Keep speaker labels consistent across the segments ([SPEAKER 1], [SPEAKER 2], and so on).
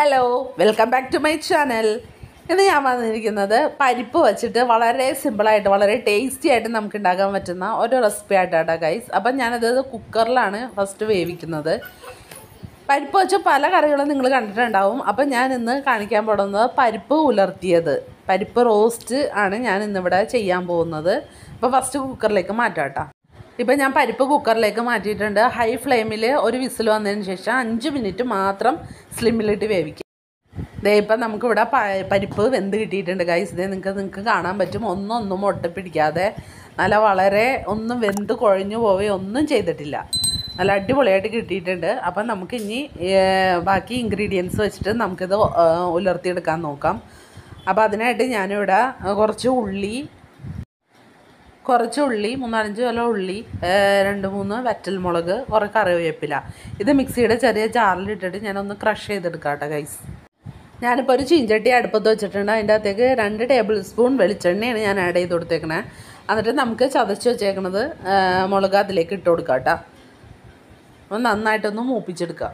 [SPEAKER 1] hello welcome back to my channel ഇന്ന് ഞാൻ വന്നിരിക്കുന്നത് പരിപ്പ് വെച്ചിട്ട് വളരെ സിമ്പിളായിട്ട് വളരെ ടേസ്റ്റി ആയിട്ട് നമുക്ക് ഉണ്ടാക്കാൻ പറ്റുന്ന ഒരു റെസിപ്പി ആയിട്ടാണ് ഗൈസ് അപ്പം ഞാനത് കുക്കറിലാണ് ഫസ്റ്റ് വേവിക്കുന്നത് പരിപ്പ് വെച്ച് പല കറികളും നിങ്ങൾ കണ്ടിട്ടുണ്ടാവും അപ്പം ഞാൻ ഇന്ന് കാണിക്കാൻ പോകുന്നത് പരിപ്പ് ഉലർത്തിയത് പരിപ്പ് റോസ്റ്റ് ആണ് ഞാൻ ഇന്നിവിടെ ചെയ്യാൻ പോകുന്നത് അപ്പോൾ ഫസ്റ്റ് കുക്കറിലേക്ക് മാറ്റാം കേട്ടോ ഇപ്പം ഞാൻ പരിപ്പ് കുക്കറിലേക്ക് മാറ്റിയിട്ടുണ്ട് ഹൈ ഫ്ലെയിമിൽ ഒരു വിസിൽ വന്നതിന് ശേഷം അഞ്ച് മിനിറ്റ് മാത്രം സ്ലിമ്മിലിട്ട് വേവിക്കും ദേ ഇപ്പം നമുക്കിവിടെ പ- പരിപ്പ് വെന്ത് കിട്ടിയിട്ടുണ്ട് ഗൈസ് ഇതേ നിങ്ങൾക്ക് നിങ്ങൾക്ക് കാണാൻ പറ്റും ഒന്നും ഒന്നും ഒട്ടിപ്പിടിക്കാതെ നല്ല വളരെ ഒന്നും വെന്ത് കുഴഞ്ഞു പോവുകയോ ഒന്നും ചെയ്തിട്ടില്ല നല്ല അടിപൊളിയായിട്ട് കിട്ടിയിട്ടുണ്ട് അപ്പം നമുക്ക് ഇനി ഏർ, ബാക്കി ഇൻഗ്രീഡിയൻസ് വെച്ചിട്ട് നമുക്കിത് ഏർ, ഉലർത്തിയെടുക്കാൻ നോക്കാം അപ്പോൾ അതിനായിട്ട് ഞാനിവിടെ കുറച്ച് ഉള്ളി കുറച്ച് ഉള്ളി മൂന്നാലഞ്ച് കിലോ ഉള്ളി ഏർ, രണ്ട് മൂന്ന് വറ്റൽമുളക് കുറേ കറിവേപ്പില ഇത് മിക്സിയുടെ ചെറിയ ജാറിലിട്ടിട്ട് ഞാനൊന്ന് ക്രഷ് ചെയ്തെടുക്കാം കേട്ടോ ഗൈസ് ഞാനിപ്പോൾ ഒരു ചീഞ്ചട്ടി അടുപ്പത്ത് വെച്ചിട്ടുണ്ട് അതിൻ്റെ അകത്തേക്ക് രണ്ട് ടേബിൾ സ്പൂൺ വെളിച്ചെണ്ണയാണ് ഞാൻ ആഡ് ചെയ്ത് കൊടുത്തേക്കണേ എന്നിട്ട് നമുക്ക് ചതച്ച് വെച്ചേക്കണത് ഏർ, മുളക് അതിലേക്ക് ഇട്ട് കൊടുക്കാം കേട്ടോ അപ്പോൾ നന്നായിട്ടൊന്ന് മൂപ്പിച്ചെടുക്കാം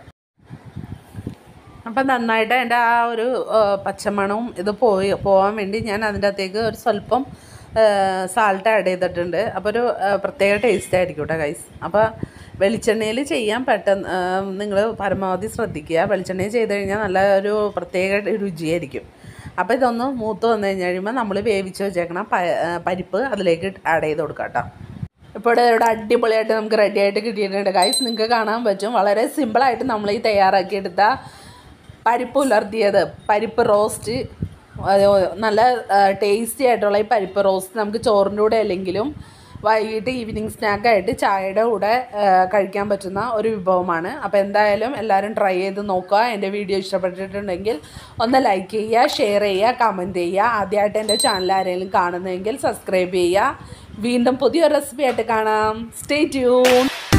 [SPEAKER 1] അപ്പം നന്നായിട്ട് അതിൻ്റെ ആ ഒരു ആ, പച്ചമണവും ഇത് പോയി പോകാൻ വേണ്ടി ഞാൻ അതിൻ്റെ അകത്തേക്ക് ഒരു സ്വല്പം സാൾട്ട് ആഡ് ചെയ്തിട്ടുണ്ട് അപ്പോൾ ഒരു ആ, പ്രത്യേക ടേസ്റ്റ് ആയിരിക്കും കേട്ടോ ഗൈസ് അപ്പോൾ വെളിച്ചെണ്ണയിൽ ചെയ്യാൻ പെട്ടെന്ന് നിങ്ങൾ പരമാവധി ശ്രദ്ധിക്കുക വെളിച്ചെണ്ണയിൽ ചെയ്ത് കഴിഞ്ഞാൽ നല്ല ഒരു പ്രത്യേക രുചിയായിരിക്കും അപ്പോൾ ഇതൊന്ന് മൂത്ത് വന്നു കഴിഞ്ഞ് കഴിയുമ്പോൾ നമ്മൾ വേവിച്ച് വെച്ചേക്കണ പ- ആ, പരിപ്പ് അതിലേക്ക് ആഡ് ചെയ്ത് കൊടുക്കാം കേട്ടോ ഇപ്പോൾ ഇവിടെ ഇവിടെ അടിപൊളിയായിട്ട് നമുക്ക് റെഡി ആയിട്ട് കിട്ടിയിട്ടുണ്ട് ഗൈസ് നിങ്ങൾക്ക് കാണാൻ പറ്റും വളരെ സിമ്പിളായിട്ട് നമ്മൾ ഈ തയ്യാറാക്കിയെടുത്ത പരിപ്പ് ഉലർത്തിയത് പരിപ്പ് റോസ്റ്റ് അത് നല്ല ടേസ്റ്റി ആയിട്ടുള്ള ഈ പരിപ്പ് റോസ്റ്റ് നമുക്ക് ചോറിൻ്റെ കൂടെ അല്ലെങ്കിലും വൈകിട്ട് ഈവനിങ് സ്നാക്കായിട്ട് ചായയുടെ കൂടെ ആ, കഴിക്കാൻ പറ്റുന്ന ഒരു വിഭവമാണ് അപ്പോൾ എന്തായാലും എല്ലാവരും ട്രൈ ചെയ്ത് നോക്കുക എൻ്റെ വീഡിയോ ഇഷ്ടപ്പെട്ടിട്ടുണ്ടെങ്കിൽ ഒന്ന് ലൈക്ക് ചെയ്യുക ഷെയർ ചെയ്യുക കമൻറ്റ് ചെയ്യുക ആദ്യമായിട്ട് എൻ്റെ ചാനൽ ആരെങ്കിലും കാണുന്നതെങ്കിൽ സബ്സ്ക്രൈബ് ചെയ്യുക വീണ്ടും പുതിയൊരു റെസിപ്പി ആയിട്ട് കാണാം സ്റ്റേ ട്യൂൺ